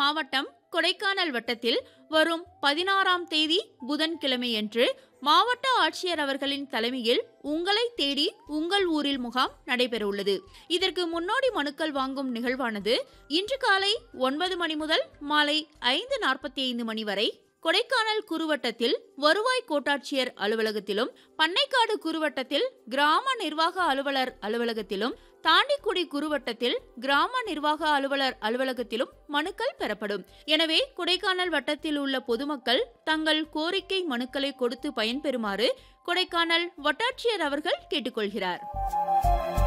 மாவட்டம் கொடைக்கானல் வட்டத்தில் வரும் பதினாறாம் தேதி புதன்கிழமையன்று மாவட்ட ஆட்சியர் அவர்களின் தலைமையில் உங்களை தேடி உங்கள் ஊரில் முகாம் நடைபெறவுள்ளது இதற்கு முன்னோடி மனுக்கள் வாங்கும் நிகழ்வானது இன்று காலை ஒன்பது மணி முதல் மாலை ஐந்து நாற்பத்தி ஐந்து மணி வரை கொடைக்கானல் குறுவட்டத்தில் வருவாய் கோட்டாட்சியர் அலுவலகத்திலும் பண்ணைக்காடு குறுவட்டத்தில் கிராம நிர்வாக அலுவலர் அலுவலகத்திலும் தாண்டிக்குடி குறுவட்டத்தில் கிராம நிர்வாக அலுவலர் அலுவலகத்திலும் மனுக்கள் பெறப்படும் எனவே கொடைக்கானல் வட்டத்தில் உள்ள பொதுமக்கள் தங்கள் கோரிக்கை மனுக்களை கொடுத்து பயன்பெறுமாறு கொடைக்கானல் வட்டாட்சியர் அவர்கள் கேட்டுக்கொள்கிறார்